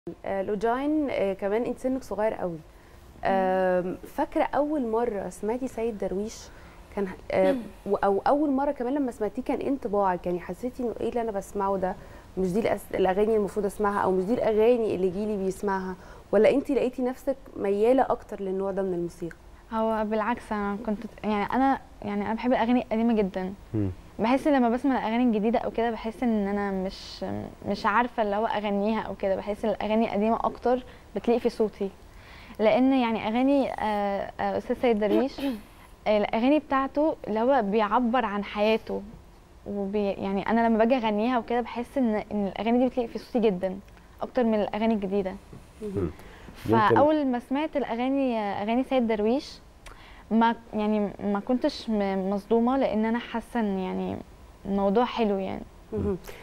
آه، لوجاين آه، كمان انت سنك صغير قوي آم، فاكره اول مره سمعتي سيد درويش كان آه، و- او اول مره كمان لما سمعتيه كان إيه انطباعك يعني حسيتي انه ايه اللي انا بسمعه ده مش دي الأس- الاغاني المفروض اسمعها او مش دي الاغاني اللي جيلي بيسمعها ولا انت لقيتي نفسك مياله اكتر للنوع ده من الموسيقى هو بالعكس انا كنت يعني انا يعني انا بحب الاغاني القديمه جدا مم. بحس لما بسمع الاغاني الجديده او كده بحس ان انا مش مش عارفه اللي هو اغنيها او كده بحس الاغاني القديمه اكتر بتليق في صوتي لان يعني اغاني آه، آه، استاذ سيد درويش آه، الاغاني بتاعته اللي هو بيعبر عن حياته وبي يعني انا لما باجي اغنيها وكده بحس ان ان الاغاني دي بتليق في صوتي جدا اكتر من الاغاني الجديده يمكن- فاول ما سمعت الاغاني اغاني سيد درويش ما يعني ما كنتش م- مصدومه لان انا حاسه ان يعني الموضوع حلو يعني مهم.